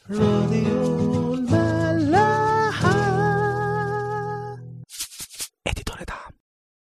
راديو الملاحة اديتور دعم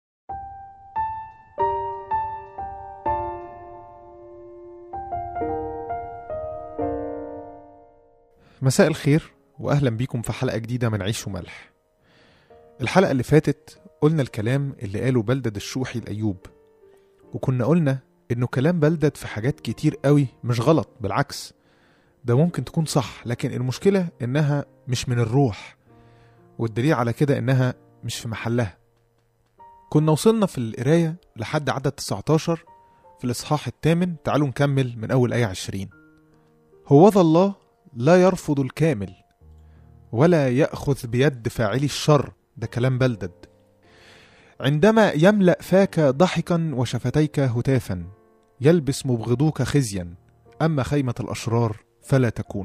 مساء الخير واهلا بيكم في حلقه جديده من عيش وملح الحلقه اللي فاتت قلنا الكلام اللي قاله بلدد الشوحي لايوب وكنا قلنا انه كلام بلدد في حاجات كتير قوي مش غلط بالعكس ده ممكن تكون صح لكن المشكله انها مش من الروح والدليل على كده انها مش في محلها كنا وصلنا في القرايه لحد عدد 19 في الاصحاح الثامن تعالوا نكمل من اول ايه 20 هوذا الله لا يرفض الكامل ولا ياخذ بيد فاعلي الشر ده كلام بلدد عندما يملا فاك ضحكا وشفتيك هتافا يلبس مبغضوك خزيا اما خيمه الاشرار فلا تكون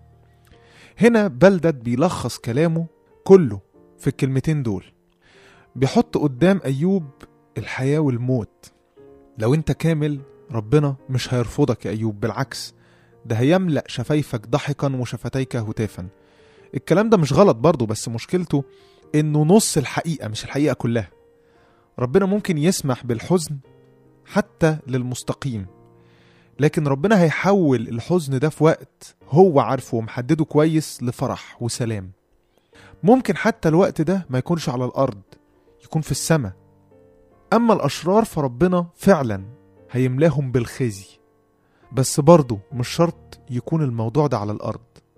هنا بلدد بيلخص كلامه كله في الكلمتين دول بيحط قدام ايوب الحياه والموت لو انت كامل ربنا مش هيرفضك يا ايوب بالعكس ده هيملأ شفايفك ضحكا وشفتيك هتافا الكلام ده مش غلط برضه بس مشكلته انه نص الحقيقة مش الحقيقة كلها ربنا ممكن يسمح بالحزن حتى للمستقيم لكن ربنا هيحول الحزن ده في وقت هو عارفه ومحدده كويس لفرح وسلام ممكن حتى الوقت ده ما يكونش على الأرض يكون في السماء أما الأشرار فربنا فعلا هيملاهم بالخزي بس برضه مش شرط يكون الموضوع ده على الأرض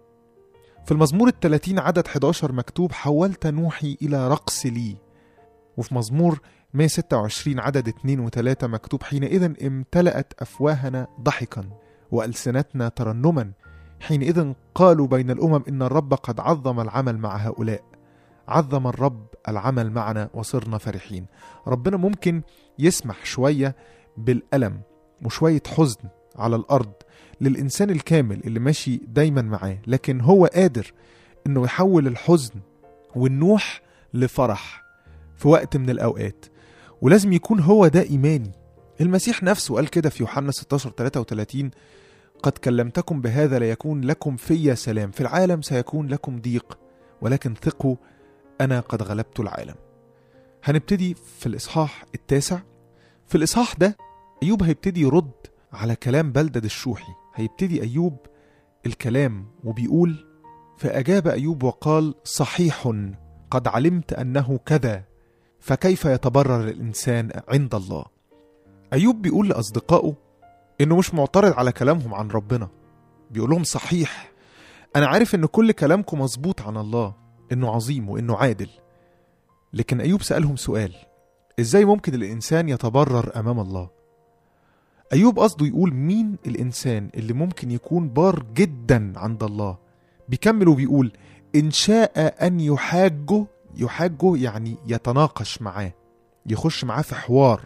في المزمور التلاتين عدد 11 مكتوب حولت نوحي إلى رقص لي وفي مزمور 126 عدد 2 و3 مكتوب حينئذ امتلأت أفواهنا ضحكا وألسنتنا ترنما حينئذ قالوا بين الأمم إن الرب قد عظم العمل مع هؤلاء عظم الرب العمل معنا وصرنا فرحين ربنا ممكن يسمح شوية بالألم وشوية حزن على الأرض للإنسان الكامل اللي ماشي دايما معاه لكن هو قادر إنه يحول الحزن والنوح لفرح في وقت من الأوقات ولازم يكون هو ده إيماني المسيح نفسه قال كده في يوحنا 16 33 قد كلمتكم بهذا ليكون لكم في سلام في العالم سيكون لكم ضيق ولكن ثقوا أنا قد غلبت العالم هنبتدي في الإصحاح التاسع في الإصحاح ده أيوب هيبتدي يرد على كلام بلدد الشوحي هيبتدي أيوب الكلام وبيقول فأجاب أيوب وقال صحيح قد علمت أنه كذا فكيف يتبرر الإنسان عند الله أيوب بيقول لأصدقائه إنه مش معترض على كلامهم عن ربنا بيقول لهم صحيح أنا عارف إن كل كلامكم مظبوط عن الله إنه عظيم وإنه عادل لكن أيوب سألهم سؤال إزاي ممكن الإنسان يتبرر أمام الله أيوب قصده يقول مين الإنسان اللي ممكن يكون بار جدا عند الله بيكمل وبيقول إن شاء أن يحاجه يحاجه يعني يتناقش معاه يخش معاه في حوار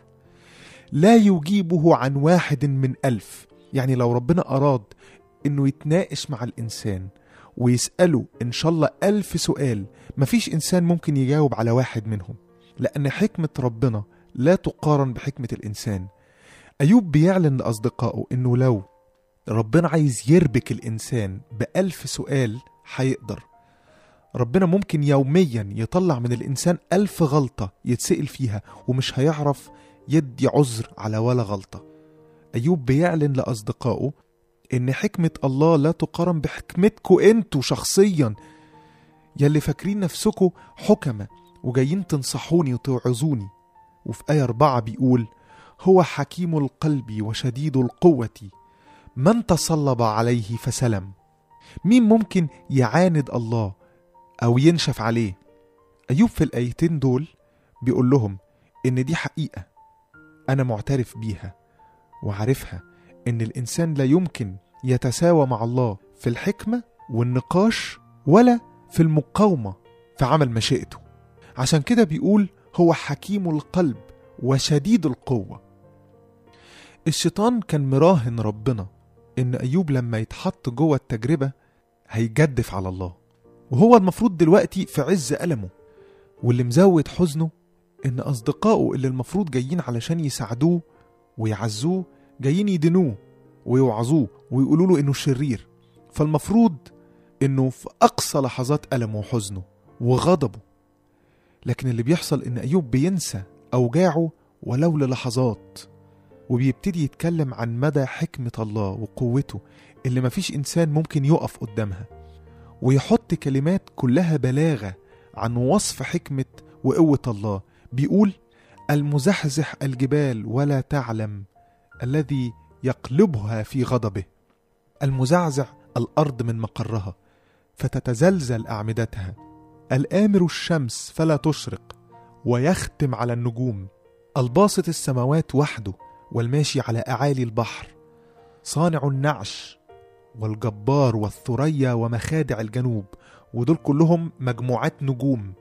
لا يجيبه عن واحد من ألف يعني لو ربنا أراد إنه يتناقش مع الإنسان ويسأله إن شاء الله ألف سؤال مفيش إنسان ممكن يجاوب على واحد منهم لأن حكمة ربنا لا تقارن بحكمة الإنسان أيوب بيعلن لأصدقائه إنه لو ربنا عايز يربك الإنسان بألف سؤال هيقدر ربنا ممكن يوميا يطلع من الإنسان ألف غلطة يتسأل فيها ومش هيعرف يدي عذر على ولا غلطة أيوب بيعلن لأصدقائه إن حكمة الله لا تقارن بحكمتكم انتوا شخصيا يلي فاكرين نفسكم حكمة وجايين تنصحوني وتوعظوني وفي آية أربعة بيقول هو حكيم القلب وشديد القوة من تصلب عليه فسلم مين ممكن يعاند الله أو ينشف عليه أيوب في الآيتين دول بيقول لهم إن دي حقيقة أنا معترف بيها وعارفها إن الإنسان لا يمكن يتساوى مع الله في الحكمة والنقاش ولا في المقاومة في عمل مشيئته عشان كده بيقول هو حكيم القلب وشديد القوة الشيطان كان مراهن ربنا إن أيوب لما يتحط جوه التجربة هيجدف على الله وهو المفروض دلوقتي في عز ألمه واللي مزود حزنه إن أصدقائه اللي المفروض جايين علشان يساعدوه ويعزوه جايين يدنوه ويوعظوه ويقولوا له إنه شرير فالمفروض إنه في أقصى لحظات ألمه وحزنه وغضبه لكن اللي بيحصل إن أيوب بينسى أوجاعه ولو للحظات وبيبتدي يتكلم عن مدى حكمة الله وقوته اللي مفيش إنسان ممكن يقف قدامها ويحط كلمات كلها بلاغة عن وصف حكمة وقوة الله بيقول المزحزح الجبال ولا تعلم الذي يقلبها في غضبه المزعزع الأرض من مقرها فتتزلزل أعمدتها الآمر الشمس فلا تشرق ويختم على النجوم الباسط السماوات وحده والماشي على أعالي البحر صانع النعش والجبار والثريا ومخادع الجنوب ودول كلهم مجموعات نجوم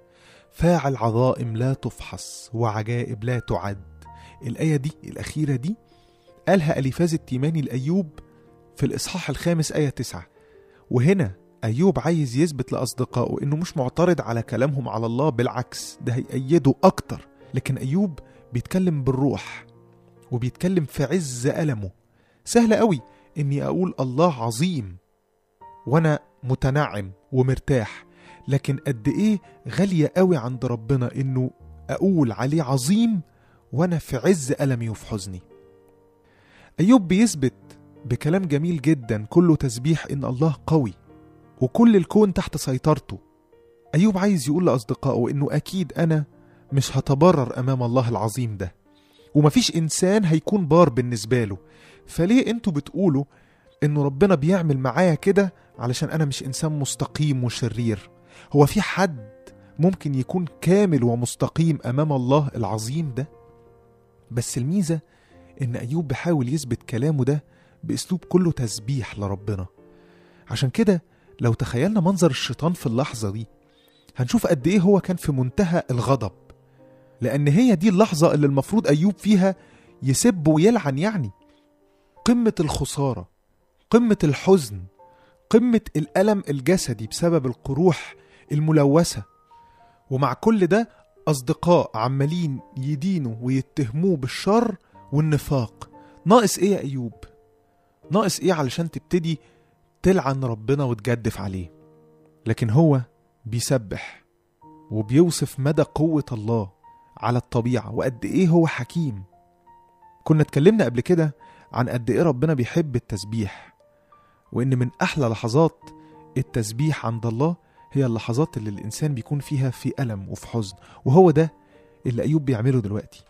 فاعل عظائم لا تفحص وعجائب لا تعد الآية دي الأخيرة دي قالها أليفاز التيماني لأيوب في الإصحاح الخامس آية تسعة وهنا أيوب عايز يثبت لأصدقائه إنه مش معترض على كلامهم على الله بالعكس ده هيأيده أكتر لكن أيوب بيتكلم بالروح وبيتكلم في عز ألمه سهل قوي إني أقول الله عظيم وأنا متنعم ومرتاح لكن قد إيه غالية قوي عند ربنا إنه أقول عليه عظيم وأنا في عز ألمي وفي حزني أيوب بيثبت بكلام جميل جدا كله تسبيح إن الله قوي وكل الكون تحت سيطرته أيوب عايز يقول لأصدقائه إنه أكيد أنا مش هتبرر أمام الله العظيم ده ومفيش إنسان هيكون بار بالنسبة له فليه أنتوا بتقولوا إنه ربنا بيعمل معايا كده علشان أنا مش إنسان مستقيم وشرير هو في حد ممكن يكون كامل ومستقيم أمام الله العظيم ده بس الميزة إن أيوب بيحاول يثبت كلامه ده بأسلوب كله تسبيح لربنا عشان كده لو تخيلنا منظر الشيطان في اللحظة دي هنشوف قد إيه هو كان في منتهى الغضب لأن هي دي اللحظة اللي المفروض أيوب فيها يسب ويلعن يعني قمة الخسارة قمة الحزن قمة الألم الجسدي بسبب القروح الملوثة ومع كل ده أصدقاء عمالين يدينوا ويتهموه بالشر والنفاق ناقص إيه يا أيوب؟ ناقص إيه علشان تبتدي تلعن ربنا وتجدف عليه لكن هو بيسبح وبيوصف مدى قوة الله على الطبيعة وقد إيه هو حكيم كنا اتكلمنا قبل كده عن قد إيه ربنا بيحب التسبيح وإن من أحلى لحظات التسبيح عند الله هي اللحظات اللي الإنسان بيكون فيها في ألم وفي حزن وهو ده اللي أيوب بيعمله دلوقتي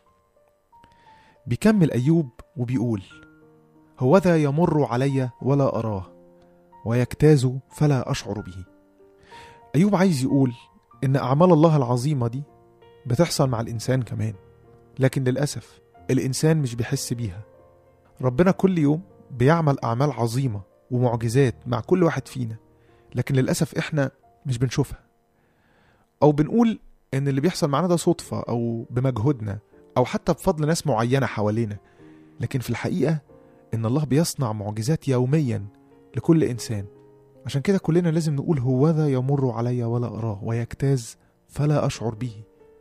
بيكمل أيوب وبيقول هوذا يمر علي ولا أراه ويجتاز فلا أشعر به أيوب عايز يقول إن أعمال الله العظيمة دي بتحصل مع الإنسان كمان لكن للأسف الإنسان مش بيحس بيها ربنا كل يوم بيعمل أعمال عظيمة ومعجزات مع كل واحد فينا لكن للأسف إحنا مش بنشوفها أو بنقول إن اللي بيحصل معانا ده صدفة أو بمجهودنا أو حتى بفضل ناس معينة حوالينا لكن في الحقيقة إن الله بيصنع معجزات يوميا لكل إنسان عشان كده كلنا لازم نقول هوذا يمر علي ولا أراه ويجتاز فلا أشعر به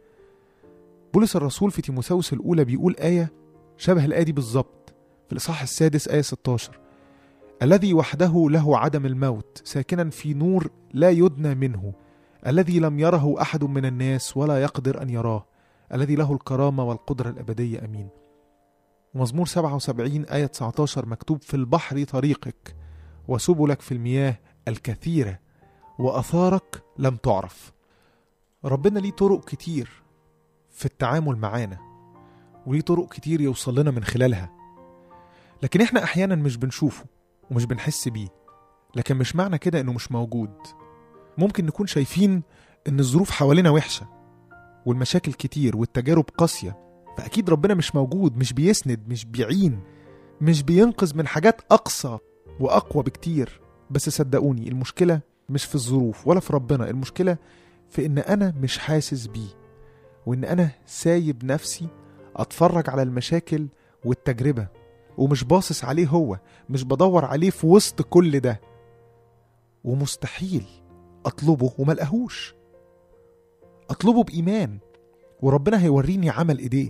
بولس الرسول في تيموثاوس الأولى بيقول آية شبه الآية دي بالظبط في الإصحاح السادس آية 16 الذي وحده له عدم الموت ساكنا في نور لا يدنى منه الذي لم يره أحد من الناس ولا يقدر أن يراه الذي له الكرامة والقدرة الأبدية أمين ومزمور 77 آية 19 مكتوب في البحر طريقك وسبلك في المياه الكثيرة وأثارك لم تعرف ربنا ليه طرق كتير في التعامل معانا وليه طرق كتير يوصل لنا من خلالها لكن احنا احيانا مش بنشوفه ومش بنحس بيه لكن مش معنى كده انه مش موجود ممكن نكون شايفين ان الظروف حوالينا وحشة والمشاكل كتير والتجارب قاسية فأكيد ربنا مش موجود مش بيسند مش بيعين مش بينقذ من حاجات أقصى وأقوى بكتير بس صدقوني المشكلة مش في الظروف ولا في ربنا المشكلة في إن أنا مش حاسس بيه وإن أنا سايب نفسي أتفرج على المشاكل والتجربة ومش باصص عليه هو مش بدور عليه في وسط كل ده ومستحيل أطلبه وما لقاهوش أطلبه بإيمان وربنا هيوريني عمل إيديه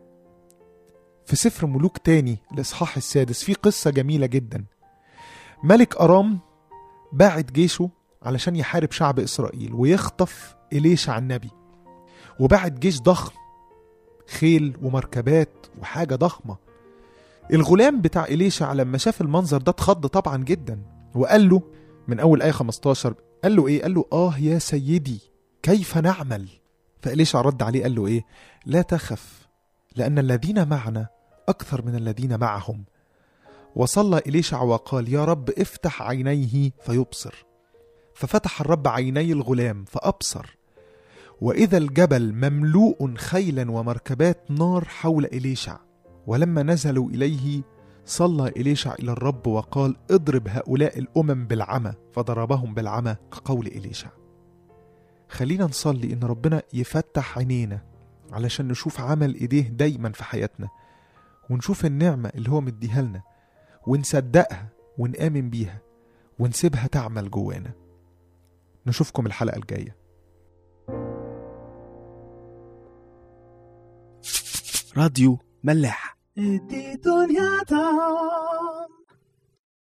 في سفر ملوك تاني الإصحاح السادس في قصة جميلة جدا ملك أرام باعت جيشه علشان يحارب شعب إسرائيل ويخطف إليشع النبي وبعت جيش ضخم خيل ومركبات وحاجة ضخمة الغلام بتاع إليشع لما شاف المنظر ده اتخض طبعا جدا وقال له من أول آية 15 قال له إيه؟ قال له آه يا سيدي كيف نعمل؟ فإليشع رد عليه قال له إيه؟ لا تخف لأن الذين معنا أكثر من الذين معهم وصلى إليشع وقال يا رب افتح عينيه فيبصر ففتح الرب عيني الغلام فأبصر وإذا الجبل مملوء خيلا ومركبات نار حول إليشع ولما نزلوا إليه صلى إليشع إلى الرب وقال اضرب هؤلاء الأمم بالعمى فضربهم بالعمى كقول إليشع خلينا نصلي إن ربنا يفتح عينينا علشان نشوف عمل إيديه دايما في حياتنا ونشوف النعمة اللي هو مديها لنا ونصدقها ونآمن بيها ونسيبها تعمل جوانا نشوفكم الحلقة الجاية راديو ملاح ادي دنيا تعال